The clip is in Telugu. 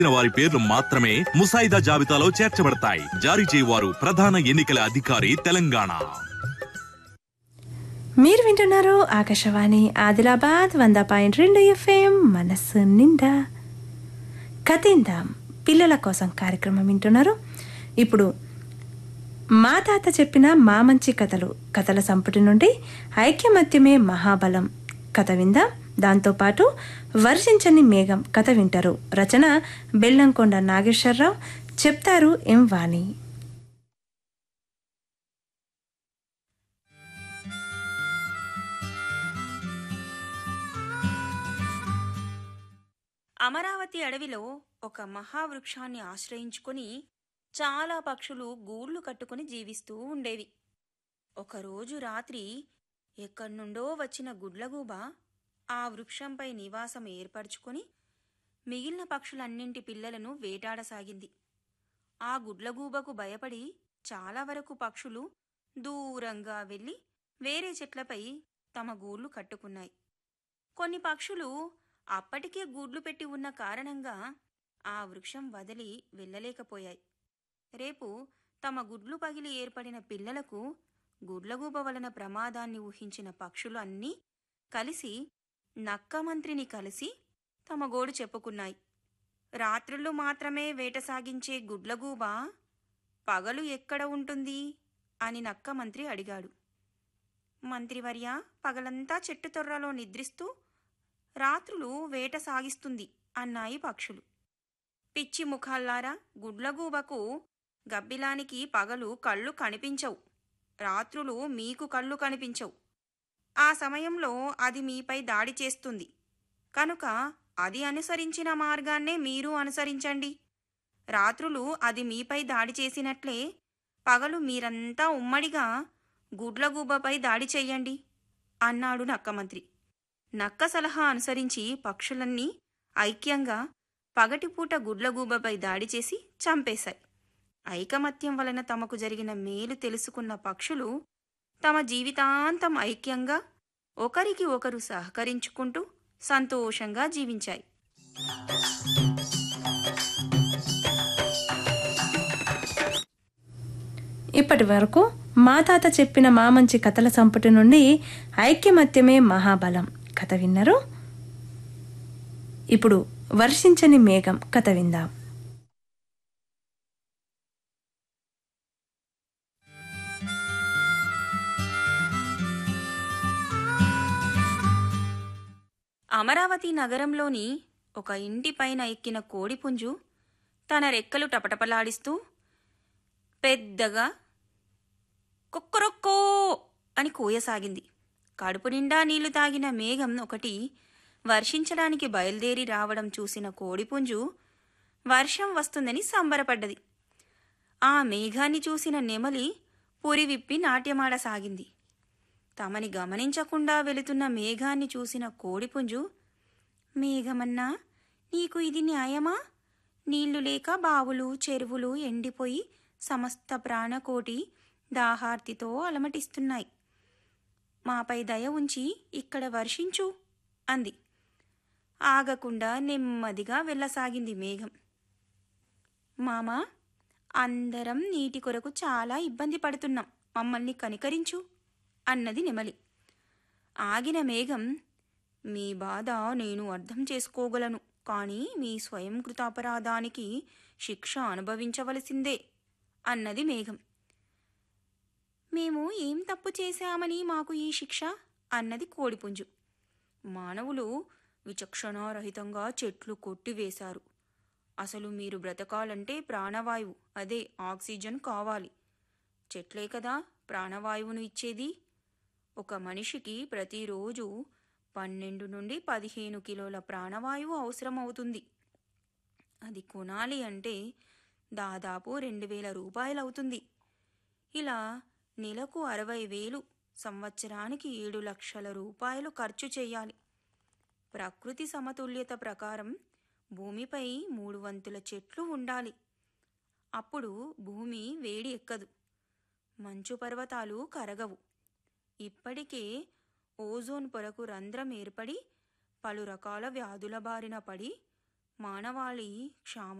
వారి పేర్లు మాత్రమే ముసాయిదా జాబితాలో చేర్చబడతాయి జారీ చేయవారు ప్రధాన ఎన్నికల అధికారి తెలంగాణ మీరు వింటున్నారు ఆకాశవాణి ఆదిలాబాద్ వంద పాయింట్ రెండు ఎఫ్ఎం మనస్సు నిండా కథిందాం పిల్లల కోసం కార్యక్రమం వింటున్నారు ఇప్పుడు మా తాత చెప్పిన మా మంచి కథలు కథల సంపుటి నుండి ఐక్యమత్యమే మహాబలం కథ విందాం దాంతోపాటు వర్షించని మేఘం కథ వింటారు రచన బెల్లంకొండ నాగేశ్వరరావు చెప్తారు ఎం వాణి అమరావతి అడవిలో ఒక మహావృక్షాన్ని ఆశ్రయించుకొని చాలా పక్షులు గూళ్ళు కట్టుకుని జీవిస్తూ ఉండేవి ఒకరోజు రాత్రి ఎక్కడ్నుండో వచ్చిన గుడ్లగూబ ఆ వృక్షంపై నివాసం ఏర్పరచుకొని మిగిలిన పక్షులన్నింటి పిల్లలను వేటాడసాగింది ఆ గుడ్లగూబకు భయపడి చాలా వరకు పక్షులు దూరంగా వెళ్ళి వేరే చెట్లపై తమ గూళ్ళు కట్టుకున్నాయి కొన్ని పక్షులు అప్పటికే గూడ్లు పెట్టి ఉన్న కారణంగా ఆ వృక్షం వదిలి వెళ్ళలేకపోయాయి రేపు తమ గుడ్లు పగిలి ఏర్పడిన పిల్లలకు గుడ్లగూబ వలన ప్రమాదాన్ని ఊహించిన పక్షులు అన్నీ కలిసి నక్కమంత్రిని కలిసి తమ గోడు చెప్పుకున్నాయి రాత్రుళ్ళు మాత్రమే వేట సాగించే గుడ్లగూబ పగలు ఎక్కడ ఉంటుంది అని నక్కమంత్రి అడిగాడు మంత్రివర్య పగలంతా చెట్టు తొర్రలో నిద్రిస్తూ రాత్రులు వేట సాగిస్తుంది అన్నాయి పక్షులు పిచ్చి ముఖాల్లారా గుడ్లగూబకు గబ్బిలానికి పగలు కళ్ళు కనిపించవు రాత్రులు మీకు కళ్ళు కనిపించవు ఆ సమయంలో అది మీపై దాడి చేస్తుంది కనుక అది అనుసరించిన మార్గాన్నే మీరు అనుసరించండి రాత్రులు అది మీపై దాడి చేసినట్లే పగలు మీరంతా ఉమ్మడిగా గుడ్లగూబపై దాడి చెయ్యండి అన్నాడు నక్కమంత్రి నక్క సలహా అనుసరించి పక్షులన్నీ ఐక్యంగా పగటిపూట గుడ్లగూబపై దాడి చేసి చంపేశాయి ఐకమత్యం వలన తమకు జరిగిన మేలు తెలుసుకున్న పక్షులు తమ జీవితాంతం ఐక్యంగా ఒకరికి ఒకరు సహకరించుకుంటూ సంతోషంగా జీవించాయి ఇప్పటి వరకు మా తాత చెప్పిన మా మంచి కథల సంపుటి నుండి ఐక్యమత్యమే మహాబలం కథ విన్నరు ఇప్పుడు వర్షించని మేఘం కథ విందాం అమరావతి నగరంలోని ఒక ఇంటిపైన ఎక్కిన కోడిపుంజు తన రెక్కలు టపటపలాడిస్తూ పెద్దగా కుక్కరొక్కో అని కూయసాగింది కడుపు నిండా నీళ్లు తాగిన మేఘం ఒకటి వర్షించడానికి బయలుదేరి రావడం చూసిన కోడిపుంజు వర్షం వస్తుందని సంబరపడ్డది ఆ మేఘాన్ని చూసిన నెమలి పురి విప్పి నాట్యమాడసాగింది తమని గమనించకుండా వెళుతున్న మేఘాన్ని చూసిన కోడిపుంజు మేఘమన్నా నీకు ఇది న్యాయమా నీళ్లు లేక బావులు చెరువులు ఎండిపోయి సమస్త ప్రాణకోటి దాహార్తితో అలమటిస్తున్నాయి మాపై దయ ఉంచి ఇక్కడ వర్షించు అంది ఆగకుండా నెమ్మదిగా వెళ్ళసాగింది మేఘం మామా అందరం నీటి కొరకు చాలా ఇబ్బంది పడుతున్నాం మమ్మల్ని కనికరించు అన్నది నెమలి ఆగిన మేఘం మీ బాధ నేను అర్థం చేసుకోగలను కానీ మీ స్వయం కృతాపరాధానికి శిక్ష అనుభవించవలసిందే అన్నది మేఘం మేము ఏం తప్పు చేశామని మాకు ఈ శిక్ష అన్నది కోడిపుంజు మానవులు విచక్షణారహితంగా చెట్లు కొట్టివేశారు అసలు మీరు బ్రతకాలంటే ప్రాణవాయువు అదే ఆక్సిజన్ కావాలి చెట్లే కదా ప్రాణవాయువును ఇచ్చేది ఒక మనిషికి ప్రతిరోజు పన్నెండు నుండి పదిహేను కిలోల ప్రాణవాయువు అవసరమవుతుంది అది కొనాలి అంటే దాదాపు రెండు వేల రూపాయలు అవుతుంది ఇలా నెలకు అరవై వేలు సంవత్సరానికి ఏడు లక్షల రూపాయలు ఖర్చు చేయాలి ప్రకృతి సమతుల్యత ప్రకారం భూమిపై మూడు వంతుల చెట్లు ఉండాలి అప్పుడు భూమి వేడి ఎక్కదు మంచు పర్వతాలు కరగవు ఇప్పటికే ఓజోన్ పొరకు రంధ్రం ఏర్పడి పలు రకాల వ్యాధుల బారిన పడి మానవాళి క్షామ